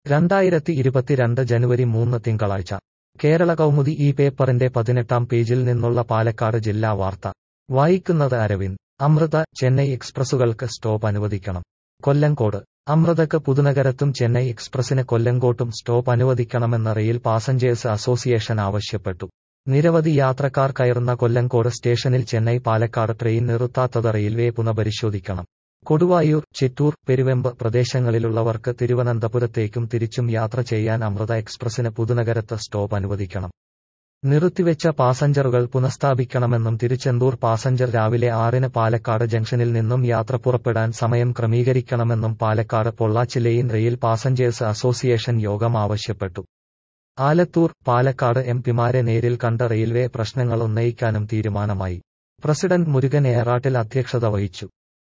രണ്ടായിരത്തി ഇരുപത്തിരണ്ട് ജനുവരി മൂന്ന് തിങ്കളാഴ്ച കേരള കൗമുദി ഈ പേപ്പറിന്റെ പതിനെട്ടാം പേജിൽ നിന്നുള്ള പാലക്കാട് ജില്ലാ വാർത്ത വായിക്കുന്നത് അരവിന്ദ് അമൃത ചെന്നൈ എക്സ്പ്രസുകൾക്ക് സ്റ്റോപ്പ് അനുവദിക്കണം കൊല്ലങ്കോട് അമൃതക്ക് പുതുനഗരത്തും ചെന്നൈ എക്സ്പ്രസിന് കൊല്ലങ്കോട്ടും സ്റ്റോപ്പ് അനുവദിക്കണമെന്ന് റെയിൽ പാസഞ്ചേഴ്സ് അസോസിയേഷൻ ആവശ്യപ്പെട്ടു നിരവധി യാത്രക്കാർ കയറുന്ന കൊല്ലങ്കോട് സ്റ്റേഷനിൽ ചെന്നൈ പാലക്കാട് ട്രെയിൻ നിർത്താത്തത് റെയിൽവേ പുനഃപരിശോധിക്കണം കൊടുവായൂർ ചിറ്റൂർ പെരുവെമ്പ് പ്രദേശങ്ങളിലുള്ളവർക്ക് തിരുവനന്തപുരത്തേക്കും തിരിച്ചും യാത്ര ചെയ്യാൻ അമൃത എക്സ്പ്രസിന് പുതുനഗരത്ത് സ്റ്റോപ്പ് അനുവദിക്കണം നിർത്തിവെച്ച പാസഞ്ചറുകൾ പുനഃസ്ഥാപിക്കണമെന്നും തിരുച്ചെന്തൂർ പാസഞ്ചർ രാവിലെ ആറിന് പാലക്കാട് ജംഗ്ഷനിൽ നിന്നും യാത്ര പുറപ്പെടാൻ സമയം ക്രമീകരിക്കണമെന്നും Palakkad Pollachi line rail passengers association യോഗം ആവശ്യപ്പെട്ടു ആലത്തൂർ പാലക്കാട് എം പിമാരെ നേരിൽ കണ്ട റെയിൽവേ പ്രശ്നങ്ങൾ ഉന്നയിക്കാനും തീരുമാനമായി പ്രസിഡന്റ് മുരുകൻ ഏറാട്ടിൽ അധ്യക്ഷത വഹിച്ചു